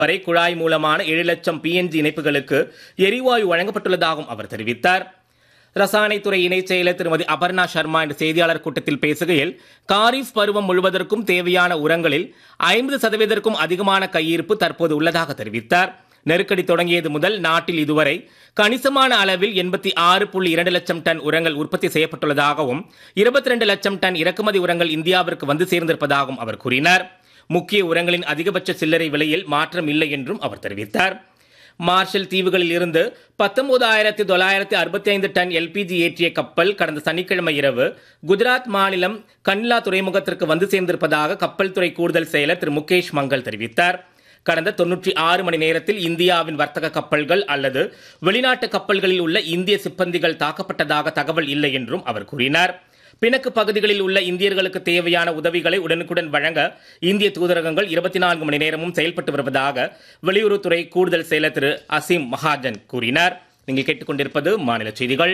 வரை குழாய் மூலமான ஏழு லட்சம் பிஎன்ஜி இணைப்புகளுக்கு எரிவாயு வழங்கப்பட்டுள்ளதாகவும் அவர் தெரிவித்தார் ரசாயனத்துறை இணைச் செயலர் திருமதி அபர்ணா சர்மா என்ற செய்தியாளர் கூட்டத்தில் பேசுகையில் காரிஃப் பருவம் முழுவதற்கும் தேவையான உரங்களில் ஐம்பது சதவீதத்திற்கும் அதிகமான கையிருப்பு தற்போது உள்ளதாக தெரிவித்தார் நெருக்கடி தொடங்கியது முதல் நாட்டில் இதுவரை கணிசமான அளவில் எண்பத்தி ஆறு புள்ளி இரண்டு லட்சம் டன் உரங்கள் உற்பத்தி செய்யப்பட்டுள்ளதாகவும் இருபத்தி ரெண்டு லட்சம் டன் இறக்குமதி உரங்கள் இந்தியாவிற்கு வந்து சேர்ந்திருப்பதாகவும் அவர் கூறினார் முக்கிய உரங்களின் அதிகபட்ச சில்லறை விலையில் மாற்றம் இல்லை என்றும் அவர் தெரிவித்தார் மார்ஷல் தீவுகளில் இருந்து பத்தொன்பதாயிரத்தி தொள்ளாயிரத்தி அறுபத்தி ஐந்து டன் எல்பிஜி ஏற்றிய கப்பல் கடந்த சனிக்கிழமை இரவு குஜராத் மாநிலம் கன்லா துறைமுகத்திற்கு வந்து சேர்ந்திருப்பதாக கப்பல் துறை கூடுதல் செயலர் திரு முகேஷ் மங்கல் தெரிவித்தார் கடந்த தொன்னூற்றி ஆறு மணி நேரத்தில் இந்தியாவின் வர்த்தக கப்பல்கள் அல்லது வெளிநாட்டு கப்பல்களில் உள்ள இந்திய சிப்பந்திகள் தாக்கப்பட்டதாக தகவல் இல்லை என்றும் அவர் கூறினார் பிணக்கு பகுதிகளில் உள்ள இந்தியர்களுக்கு தேவையான உதவிகளை உடனுக்குடன் வழங்க இந்திய தூதரகங்கள் இருபத்தி நான்கு மணி நேரமும் செயல்பட்டு வருவதாக வெளியுறவுத்துறை கூடுதல் செயலர் திரு அசீம் மகாஜன் கூறினார் நீங்கள் கேட்டுக்கொண்டிருப்பது மாநில செய்திகள்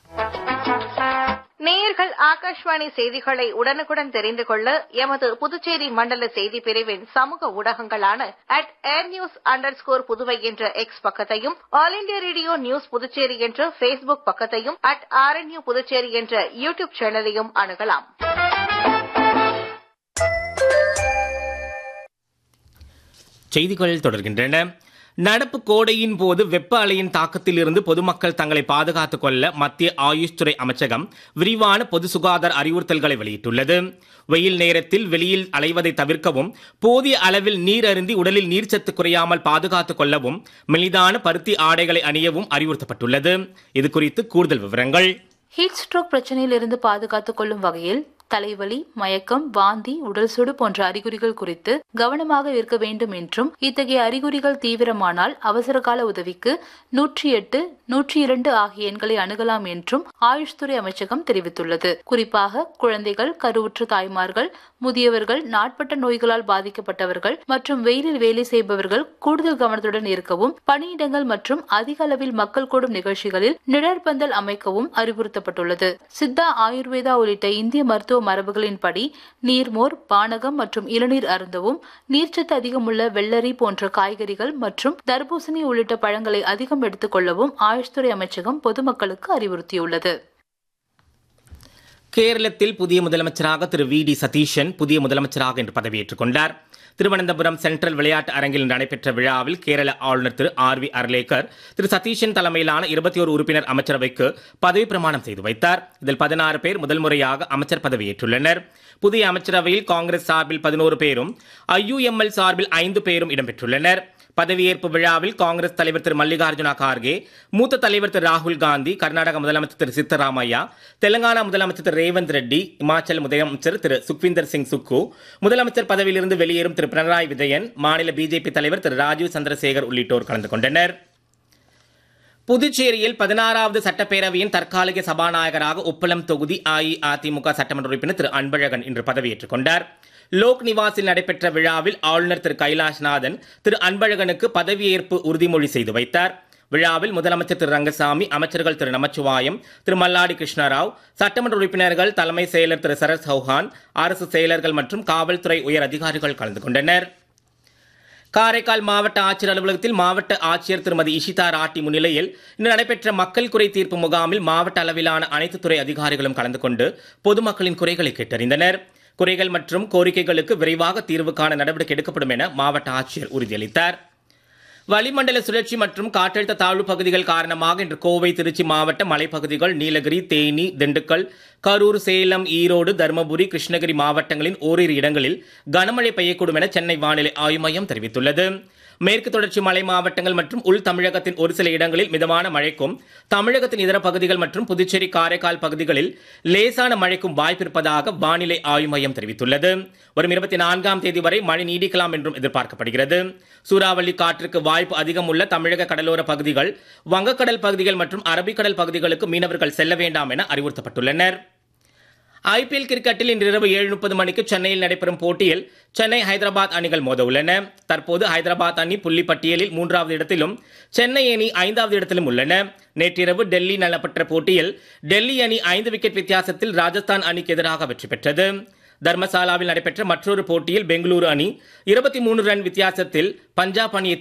நேயர்கள் ஆகாஷ்வாணி செய்திகளை உடனுக்குடன் தெரிந்து கொள்ள எமது புதுச்சேரி மண்டல செய்தி பிரிவின் சமூக ஊடகங்களான அட் ஏர் நியூஸ் அண்டர் ஸ்கோர் புதுவை என்ற எக்ஸ் பக்கத்தையும் All India Radio News Puducherry என்ற பேஸ்புக் பக்கத்தையும் அட் ஆர்என்யூ புதுச்சேரி என்ற யூ டியூப் சேனலையும் அணுகலாம் செய்திகள் தொடர்கின்றன நடப்பு கோடையின் போது வெப்ப அலையின் தாக்கத்தில் இருந்து பொதுமக்கள் தங்களை பாதுகாத்துக் கொள்ள மத்திய ஆயுஷ் துறை அமைச்சகம் விரிவான பொது சுகாதார அறிவுறுத்தல்களை வெளியிட்டுள்ளது வெயில் நேரத்தில் வெளியில் அலைவதை தவிர்க்கவும் போதிய அளவில் நீர் அருந்தி உடலில் நீர்ச்சத்து குறையாமல் பாதுகாத்துக் கொள்ளவும் மெலிதான பருத்தி ஆடைகளை அணியவும் அறிவுறுத்தப்பட்டுள்ளது இது குறித்து கூடுதல் விவரங்கள் ஹீட் ஸ்ட்ரோக் பிரச்சனையிலிருந்து பாதுகாத்துக் கொள்ளும் வகையில் தலைவலி மயக்கம் வாந்தி உடல் சுடு போன்ற அறிகுறிகள் குறித்து கவனமாக இருக்க வேண்டும் என்றும் இத்தகைய அறிகுறிகள் தீவிரமானால் அவசரகால உதவிக்கு நூற்றி எட்டு நூற்றி இரண்டு ஆகிய எண்களை அணுகலாம் என்றும் ஆயுஷ் துறை அமைச்சகம் தெரிவித்துள்ளது குறிப்பாக குழந்தைகள் கருவுற்ற தாய்மார்கள் முதியவர்கள் நாட்பட்ட நோய்களால் பாதிக்கப்பட்டவர்கள் மற்றும் வெயிலில் வேலை செய்பவர்கள் கூடுதல் கவனத்துடன் இருக்கவும் பணியிடங்கள் மற்றும் அதிக அளவில் மக்கள் கூடும் நிகழ்ச்சிகளில் நிழற்பந்தல் அமைக்கவும் அறிவுறுத்தப்பட்டுள்ளது சித்தா ஆயுர்வேதா உள்ளிட்ட இந்திய மருத்துவ மரபுகளின்படி நீர்மோர் பானகம் மற்றும் இளநீர் அருந்தவும் நீர்ச்சத்து அதிகமுள்ள வெள்ளரி போன்ற காய்கறிகள் மற்றும் தர்பூசணி உள்ளிட்ட பழங்களை அதிகம் எடுத்துக் கொள்ளவும் ஆயுஷ் துறை அமைச்சகம் பொதுமக்களுக்கு அறிவுறுத்தியுள்ளது கேரளத்தில் புதிய முதலமைச்சராக திரு வி டி சதீஷன் புதிய முதலமைச்சராக இன்று பதவியேற்றுக் கொண்டார் திருவனந்தபுரம் சென்ட்ரல் விளையாட்டு அரங்கில் நடைபெற்ற விழாவில் கேரள ஆளுநர் திரு ஆர் வி அர்லேக்கர் திரு சதீஷன் தலைமையிலான இருபத்தி ஒரு உறுப்பினர் அமைச்சரவைக்கு பதவி பிரமாணம் செய்து வைத்தார் இதில் பதினாறு பேர் முதல் முறையாக அமைச்சர் பதவியேற்றுள்ளனர் புதிய அமைச்சரவையில் காங்கிரஸ் சார்பில் பதினோரு பேரும் ஐயுஎம்எல் சார்பில் ஐந்து பேரும் இடம்பெற்றுள்ளனர் பதவியேற்பு விழாவில் காங்கிரஸ் தலைவர் திரு மல்லிகார்ஜுனா கார்கே மூத்த தலைவர் திரு ராகுல் காந்தி கர்நாடக முதலமைச்சர் திரு சித்தராமையா தெலங்கானா முதலமைச்சர் திரு ரேவந்த் ரெட்டி இமாச்சல் முதலமைச்சர் திரு சுக்விந்தர் சிங் சுக்கு முதலமைச்சர் பதவியிலிருந்து வெளியேறும் திரு பினராயி விஜயன் மாநில பிஜேபி தலைவர் திரு ராஜீவ் சந்திரசேகர் உள்ளிட்டோர் கலந்து கொண்டனர் புதுச்சேரியில் பதினாறாவது சட்டப்பேரவையின் தற்காலிக சபாநாயகராக உப்பளம் தொகுதி அஇஅதிமுக சட்டமன்ற உறுப்பினர் திரு அன்பழகன் இன்று பதவியேற்றுக் கொண்டார் லோக் நிவாஸில் நடைபெற்ற விழாவில் ஆளுநர் திரு கைலாஷ்நாதன் திரு அன்பழகனுக்கு பதவியேற்பு உறுதிமொழி செய்து வைத்தார் விழாவில் முதலமைச்சர் திரு ரங்கசாமி அமைச்சர்கள் திரு நமச்சிவாயம் திரு மல்லாடி கிருஷ்ணராவ் சட்டமன்ற உறுப்பினர்கள் தலைமை செயலர் திரு சரத் சௌஹான் அரசு செயலர்கள் மற்றும் காவல்துறை உயர் அதிகாரிகள் கலந்து கொண்டனர் காரைக்கால் மாவட்ட ஆட்சியர் அலுவலகத்தில் மாவட்ட ஆட்சியர் திருமதி இஷிதா ராட்டி முன்னிலையில் இன்று நடைபெற்ற மக்கள் குறை தீர்ப்பு முகாமில் மாவட்ட அளவிலான அனைத்து துறை அதிகாரிகளும் கலந்து கொண்டு பொதுமக்களின் குறைகளை கேட்டறிந்தனர் குறைகள் மற்றும் கோரிக்கைகளுக்கு விரைவாக தீர்வு காண நடவடிக்கை எடுக்கப்படும் என மாவட்ட ஆட்சியர் உறுதியளித்தார் வளிமண்டல சுழற்சி மற்றும் காற்றழுத்த தாழ்வு பகுதிகள் காரணமாக இன்று கோவை திருச்சி மாவட்ட மலைப்பகுதிகள் நீலகிரி தேனி திண்டுக்கல் கரூர் சேலம் ஈரோடு தருமபுரி கிருஷ்ணகிரி மாவட்டங்களின் ஓரிரு இடங்களில் கனமழை பெய்யக்கூடும் என சென்னை வானிலை ஆய்வு மையம் தெரிவித்துள்ளது மேற்கு தொடர்ச்சி மலை மாவட்டங்கள் மற்றும் உள் தமிழகத்தின் ஒரு சில இடங்களில் மிதமான மழைக்கும் தமிழகத்தின் இதர பகுதிகள் மற்றும் புதுச்சேரி காரைக்கால் பகுதிகளில் லேசான மழைக்கும் வாய்ப்பிருப்பதாக வானிலை ஆய்வு மையம் தெரிவித்துள்ளது வரும் இருபத்தி நான்காம் தேதி வரை மழை நீடிக்கலாம் என்றும் எதிர்பார்க்கப்படுகிறது சூறாவளி காற்றுக்கு வாய்ப்பு அதிகம் உள்ள தமிழக கடலோர பகுதிகள் வங்கக்கடல் பகுதிகள் மற்றும் அரபிக்கடல் பகுதிகளுக்கு மீனவர்கள் செல்ல வேண்டாம் என அறிவுறுத்தப்பட்டுள்ளனர் ஐபிஎல் கிரிக்கெட்டில் இன்று இரவு ஏழு முப்பது மணிக்கு சென்னையில் நடைபெறும் போட்டியில் சென்னை ஹைதராபாத் அணிகள் மோத உள்ளன தற்போது ஹைதராபாத் அணி புள்ளி பட்டியலில் மூன்றாவது இடத்திலும் சென்னை அணி ஐந்தாவது இடத்திலும் உள்ளன நேற்றிரவு டெல்லி நடைபெற்ற போட்டியில் டெல்லி அணி ஐந்து விக்கெட் வித்தியாசத்தில் ராஜஸ்தான் அணிக்கு எதிராக வெற்றி பெற்றது தர்மசாலாவில் நடைபெற்ற மற்றொரு போட்டியில் பெங்களூரு அணி இருபத்தி மூணு ரன் வித்தியாசத்தில் பஞ்சாப் அணியை